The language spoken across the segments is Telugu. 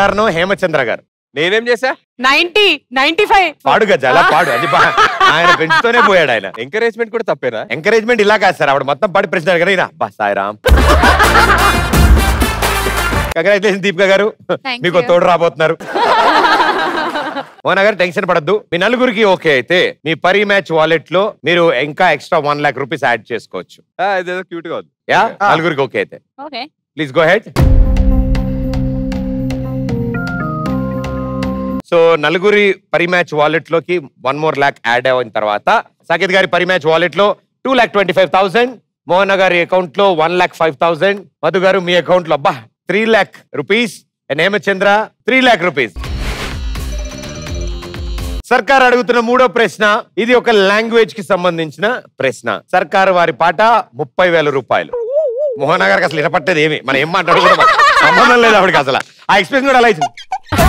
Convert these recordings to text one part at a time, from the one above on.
కారణం హేమచంద్ర గారు నేనేం చేశా నైన్టీ నైన్టీ ఫైవ్ పాడు గజ అలా పాడు అది బా- ఆయన పెంచుతూనే పోయాడు ఆయన ఎంకరేజ్మెంట్ కూడా తప్పేనా ఎంకరేజ్మెంట్ ఇలా కాదు సార్ ఆవిడ మొత్తం పాడి ప్రశ్న అడిగారు ఈయన, అబ్బా సాయిరామ్ కంగ్రాచులేషన్ దీపిక గారు Thank మీకు you. తోడు రాబోతున్నారు మోనా గారు టెన్షన్ పడద్దు మీ నలుగురికి ఓకే అయితే మీ పరి మ్యాచ్ వాలెట్ లో మీరు ఇంకా extra one lakh rupees add చేసుకోవచ్చు ఆ, ఇదేదో క్యూట్ గా ఉంది యా నలుగురికి ఓకే అయితే okay please go ahead so నలుగురి పరి మ్యాచ్ వాలెట్ లోకి వన్ మోర్ ల్యాక్ యాడ్ అయిన తర్వాత సాకేత్ గారి పరి మ్యాచ్ వాలెట్ లో two lakh twenty five thousand Mohan గారి అకౌంట్ లో one lakh five thousand Madhu గారు మీ అకౌంట్ లో అబ్బా three lakh rupees and Hemachandra three lakh rupees సర్కార్ అడుగుతున్న మూడో ప్రశ్న ఇది ఒక లాంగ్వేజ్ కి సంబంధించిన ప్రశ్న సర్కార్ వారి పాట ముప్పై వేల రూపాయలు మోహన్ గారికి అసలు వినపట్టేది ఏమి మనం ఏం మాట్లాడు కూడా మనకు సంబంధం లేదు ఆవిడకి అసలు ఆ ఎక్స్ప్రెషన్ కూడా అలా ఇచ్చింది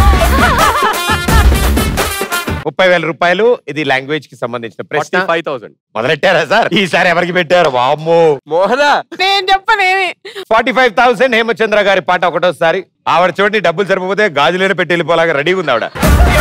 ముప్పై వేల రూపాయలు ఇది లాంగ్వేజ్ కి సంబంధించిన ప్రశ్న ఫైవ్ థౌసండ్ మొదలెట్టారా సార్ ఈసారి ఎవరికి పెట్టారు వామ్మో మోహనా నేను చెప్పనేమి ఫార్టీ ఫైవ్ థౌసండ్ హేమచంద్ర గారి పాట ఒకటోసారి ఆవిడ చూడండి డబ్బులు సరిపోతే గాజులేనే పెట్టి వెళ్ళిపోలాగా రెడీగా ఉంది ఆవిడ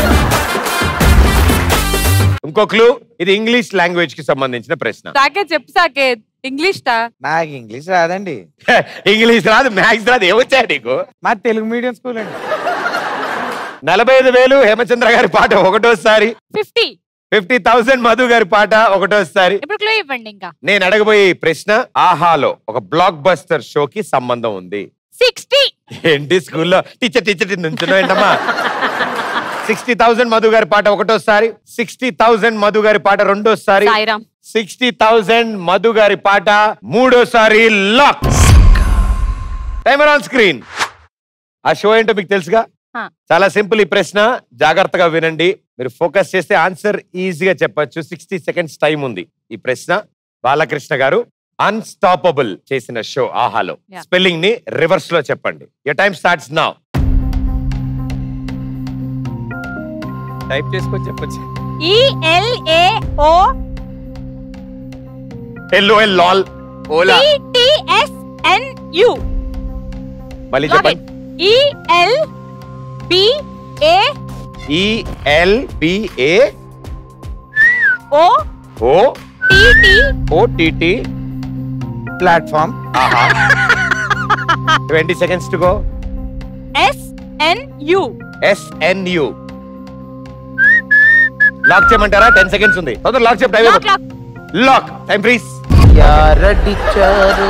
ఇంకో క్లూ ఇది ఇంగ్లీష్ లాంగ్వేజ్ కి సంబంధించిన ప్రశ్న సాకేత్ చెప్పు సాకేత్ ఇంగ్లీష్ తా నాకు ఇంగ్లీష్ రాదండి ఇంగ్లీష్ రాదు మ్యాథ్స్ రాదు ఏమొచ్చాయి నీకు మా తెలుగు మీడియం స్కూల్ అండి నలభై ఐదు వేలు హేమచంద్ర గారి పాట ఒకటోసారి ఫిఫ్టీ ఫిఫ్టీ థౌసండ్ మధు గారి పాట ఒకటోసారి ఇప్పుడు క్లూ ఇవ్వండి ఇంకా నేను అడగబోయే ఈ ప్రశ్న ఆహాలో ఒక బ్లాక్ బస్టర్ షోకి సంబంధం ఉంది సిక్స్టీ ఏంటి స్కూల్లో టీచర్ టీచర్ నుంచున్నా ఏంటమ్మా సిక్స్టీ థౌసండ్ మధు గారి పాట ఒకటోసారి సిక్స్టీ థౌసండ్ మధు గారి పాట రెండోసారి సాయిరామ్ సిక్స్టీ థౌసండ్ మధు గారి పాట మూడోసారి లాక్ టైమర్ ఆన్ స్క్రీన్ ఆ షో ఏంటో మీకు తెలుసుగా హా. చాలా సింపుల్ ఈ ప్రశ్న జాగ్రత్తగా వినండి మీరు ఫోకస్ చేస్తే ఆన్సర్ ఈజీగా చెప్పొచ్చు సిక్స్టీ సెకండ్స్ టైం ఉంది ఈ ప్రశ్న బాలకృష్ణ గారు అన్స్టాపబుల్ చేసిన షో ఆహాలో Yeah. స్పెల్లింగ్ ని రివర్స్ లో చెప్పండి your time starts now type చేసుకొని చెప్పొచ్చు ఈఎల్ఏ ఓ ఎల్లో ఎల్ లాల్ ఓలా టిటిఎస్ ఎన్ యు మళ్ళీ చెప్పండి EL B A EL BA O O TT OTT platform Aha twenty seconds to go S N U SNU lock చేయమంటారా టెన్ సెకండ్స్ ఉంది తొందర లాక్ చెప్పు lock lock lock time please యారడిచ్చారు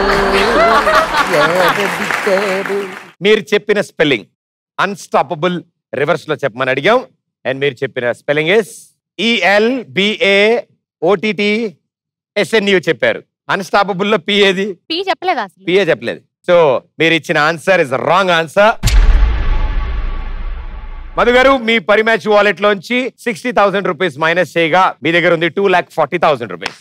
యారడిచ్చారు మీరు చెప్పిన స్పెల్లింగ్ అన్స్టాపబుల్ రివర్స్ లో చెప్పమని అడిగాం అండ్ మీరు చెప్పిన spelling is EL BA OTT SNU చెప్పారు అన్స్టాపబుల్ లో పి ఏది పి చెప్పలేదా అసలు పిఏ చెప్పలేదు సో మీరు ఇచ్చిన answer is wrong answer Madhu గారు మీ పరి మ్యాచ్ వాలెట్ లోంచి సిక్స్టీ థౌసండ్ రూపీస్ మైనస్ చేయగా మీ దగ్గర ఉంది two lakh forty thousand rupees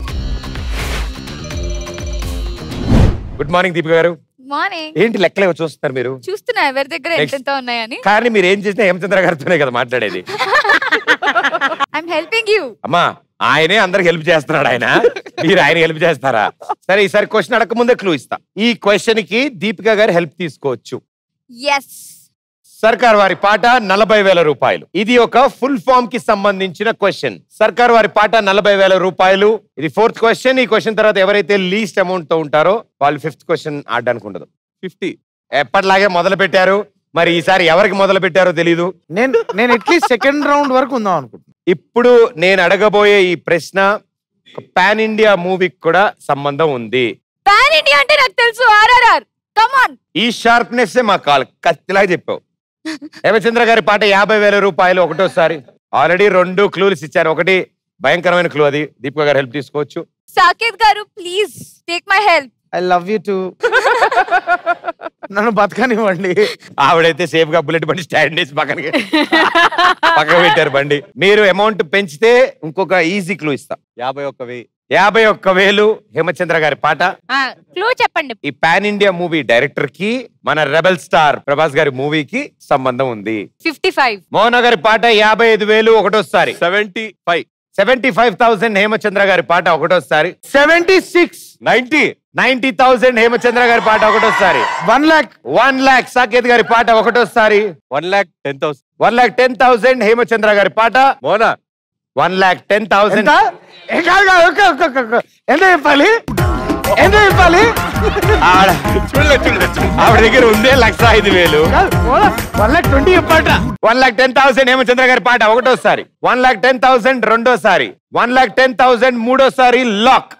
good morning Deepika గారు మార్నింగ్ ఏంటి లెక్కలేవో చూస్తున్నారు మీరు చూస్తున్నా ఎవరి దగ్గర Next. ఎంతెంత ఉన్నాయని కానీ మీరు ఏం చేసినా హేమచంద్ర గారితోనే కదా మాట్లాడేది ఐఎమ్ హెల్పింగ్ యూ అమ్మా ఆయనే అందరికి హెల్ప్ చేస్తున్నాడు ఆయన మీరు ఆయన హెల్ప్ చేస్తారా సరే ఈసారి క్వశ్చన్ అడగక ముందే క్లూ ఇస్తా ఈ క్వశ్చన్ కి దీపిక గారు హెల్ప్ తీసుకోవచ్చు ఎస్ సర్కార్ వారి పాట నలభై వేల రూపాయలు ఇది ఒక ఫుల్ ఫామ్ కి సంబంధించిన క్వశ్చన్ సర్కార్ వారి పాట నలభై వేల రూపాయలు ఇది ఫోర్త్ క్వశ్చన్ ఈ క్వశ్చన్ తర్వాత ఎవరైతే లీస్ట్ అమౌంట్ తో ఉంటారో వాళ్ళు ఫిఫ్త్ క్వశ్చన్ ఆడడానికి ఉండదు ఫిఫ్టీ ఎప్పటిలాగే మొదలు పెట్టారు మరి ఈసారి ఎవరికి మొదలు పెట్టారో తెలీదు నేను నేను అట్లీస్ట్ సెకండ్ రౌండ్ వరకు ఉందాం అనుకుంటున్నాను ఇప్పుడు నేను అడగబోయే ఈ ప్రశ్న పాన్ ఇండియా మూవీకి కూడా సంబంధం ఉంది పాన్ ఇండియా అంటే నాకు తెలుసు ఆర్ఆర్ఆర్ కమాన్ ఈ షార్ప్నెస్ మా కాల్ కత్తిలాగా చెప్పావు హేమచంద్ర గారి పాట యాభై వేల రూపాయలు ఒకటోసారి ఆల్రెడీ రెండు క్లూస్ ఇచ్చారు ఒకటి భయంకరమైన క్లూ అది దీపిక గారు హెల్ప్ తీసుకోవచ్చు సాకేత్ గారు please take my help I love you too నన్ను బతకనివ్వండి ఆవిడైతే సేఫ్ గా బుల్లెట్ బండి స్టాండ్ చేసి పక్కనకి పక్కన పెట్టారు బండి మీరు అమౌంట్ పెంచితే ఇంకొక ఈజీ క్లూ ఇస్తా యాభై ఒక్క వెయ్యి యాభై ఒక్క వేలు హేమచంద్ర గారి పాట క్లూ చెప్పండి ఈ పాన్ ఇండియా మూవీ డైరెక్టర్ కి మన రెబల్ స్టార్ ప్రభాస్ గారి మూవీకి సంబంధం ఉంది ఫిఫ్టీ ఫైవ్ మోహన గారి పాట యాభై ఐదు వేలు ఒకటోసారి seventy five seventy five thousand Hemachandra గారి పాట ఒకటోసారి seventy six ninety ninety thousand Hemachandra గారి పాట ఒకటోసారి వన్ లాక్ వన్ లాక్ సాకేత్ గారి పాట ఒకటోసారి one lakh ten thousand one lakh ten thousand Hemachandra గారి పాట మోనా వన్ లాక్ టెన్ థౌసండ్ ఎంత ఏ కాదు కాదు, ఒక్క, ఒక్క, ఒక్క, ఒక్క. ఎంత చెప్పాలి ఎంత చెప్పాలి ఆవిడ ఆవిడ దగ్గర ఉందే లక్ష ఐదు వేలు వన్ లాక్ ట్వంటీ చెప్పాట one lakh ten thousand Hemachandra గారి పాట ఒకటోసారి వన్ లాక్ టెన్ థౌసండ్ రెండోసారి వన్ లాక్ టెన్ థౌసండ్ మూడోసారి లాక్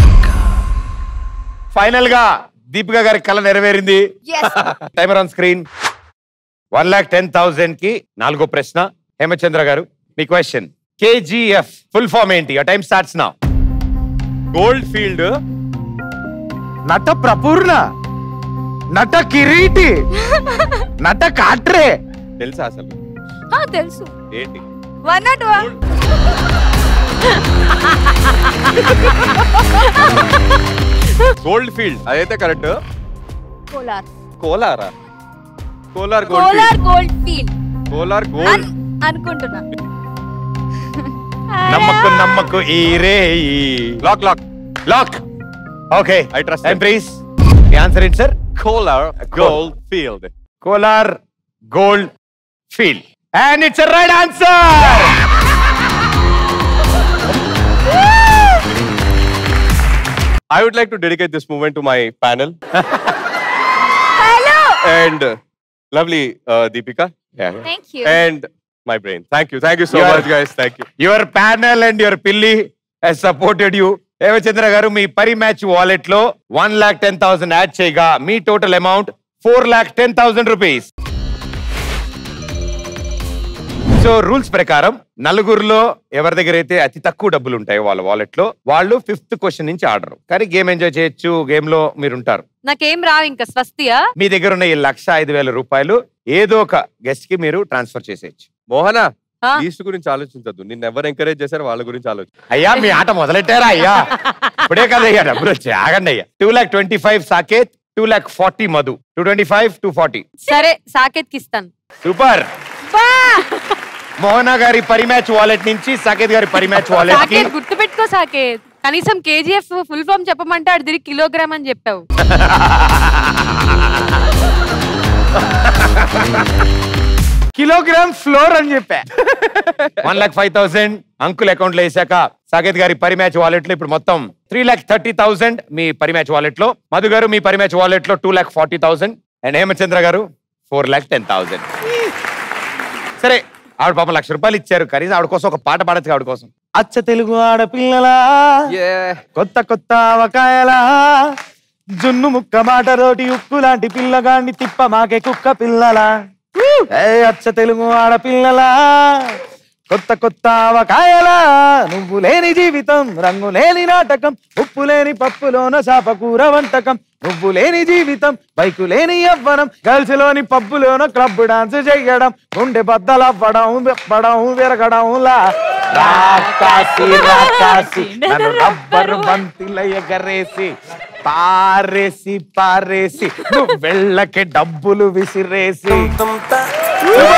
ఫైనల్ గా దీపిక గారి కళ నెరవేరింది Yes. Timer on screen one lakh ten thousand కి నాలుగో ప్రశ్న హేమచంద్ర గారు మీ క్వశ్చన్ కేజీఎఫ్ ఫుల్ ఫామ్ ఏంటి ఆ టైం స్టార్ట్స్ నా గోల్డ్ ఫీల్డ్ నట ప్రపూర్ణ నట కిరీటి నట కాట్రే తెలుసా అసలు ఆ, తెలుసు ఏంటి one not one gold field అదైతే కరెక్ట్ కోలార్ కోలారా Kolar gold Kolar field gold field Kolar gold అనుకుంటున్నా నమ్మకు నమ్మకు ఈ రే lock lock lock okay I trust time him. Please answer ఏంటి sir Kolar gold field Kolar gold field and it's right answer I would like to dedicate this moment to my panel hello and uh, lovely uh, Deepika thank you and my brain. Thank you. Thank you so You are- much, guys. Thank you. Your panel and your పిల్లి సపోర్టెడ్ యూ హేమచంద్ర గారు మీ పరి మ్యాచ్ వాలెట్ లో one lakh ten thousand add చేయగా మీ total amount four lakh ten thousand rupees so rules ప్రకారం నలుగురిలో ఎవరి దగ్గర అయితే అతి తక్కువ డబ్బులు ఉంటాయో వాళ్ళ వాలెట్ లో వాళ్ళు ఫిఫ్త్ క్వశ్చన్ నుంచి ఆర్డర్ కానీ గేమ్ ఎంజాయ్ చేయొచ్చు గేమ్ లో మీరు ఉంటారు నాకేం రావు ఇంకా స్వస్తియా మీ దగ్గర ఉన్న ఈ లక్ష ఐదు వేల రూపాయలు ఏదో ఒక గెస్ట్ కి మీరు ట్రాన్స్ఫర్ చేసేయచ్చు మోహనా ఆ? ఈస్ట్ గురించి ఆలోచించద్దు నిన్ను ఎవరు ఎంకరేజ్ చేశారో వాళ్ళ గురించి ఆలోచించు అయ్యా మీ ఆట మొదలెట్టారా అయ్యా ఇప్పుడే కదా అయ్యా డబ్బులు వచ్చి ఆగండి అయ్యా two lakh twenty five Saketh two lakh forty Madhu two twenty five two forty సరే సాకేత్ కి ఇస్తాను సూపర్ మోహన గారి పరి మ్యాచ్ వాలెట్ నుంచి సాకేత్ గారి పరి మ్యాచ్ వాలెట్ కి సాకేత్ గుర్తు పెట్టుకో సాకేత్ కనీసం కేజీఎఫ్ ఫుల్ ఫామ్ చెప్పమంటే అటు తిరిగి కిలోగ్రామ్ అని చెప్పావు కిలోగ్రామ్ ఫ్లోర్ అని చెప్పా one lakh five thousand uncle account లో వేసాక సాకేత్ గారి పరి మ్యాచ్ వాలెట్ లో ఇప్పుడు మొత్తం త్రీ లాక్ థర్టీ థౌసండ్ మీ పరి మ్యాచ్ వాలెట్ లో మధు గారు మీ పరి మ్యాచ్ వాలెట్ లో two lakh forty thousand and Hemachandra గారు ఫోర్ లాక్ టెన్ థౌసండ్ సరే ఆవిడ పాపం లక్ష రూపాయలు ఇచ్చారు కనీసం ఆవిడ కోసం ఒక పాట పాడచ్చు ఆవిడ కోసం అచ్చ తెలుగు ఆడపిల్లలా కొత్త కొత్త అవకాయలా జున్ను ముక్క మాట రోటి ఉక్కు లాంటి పిల్లగాన్ని తిప్ప మాకే కుక్క పిల్లలా ఏ అచ్చ తెలుగు ఆడపిల్లలా కొత్త కొత్త అవకాయలా నువ్వు లేని జీవితం రంగు లేని నాటకం ఉప్పు లేని పప్పులోన చాపకూర వంటకం నువ్వు లేని జీవితం బైకు లేని యవ్వనం గర్ల్స్ లోని పబ్బులోన క్లబ్ డాన్స్ చెయ్యడం గుండె బద్దలవ్వడం వెప్పడం విరగడం లా రాకాసి రాకాసి నన్ను రబ్బరు బంతిల ఎగరేసి పారేసి పారేసి నువ్వు వెళ్ళకి డబ్బులు విసిరేసి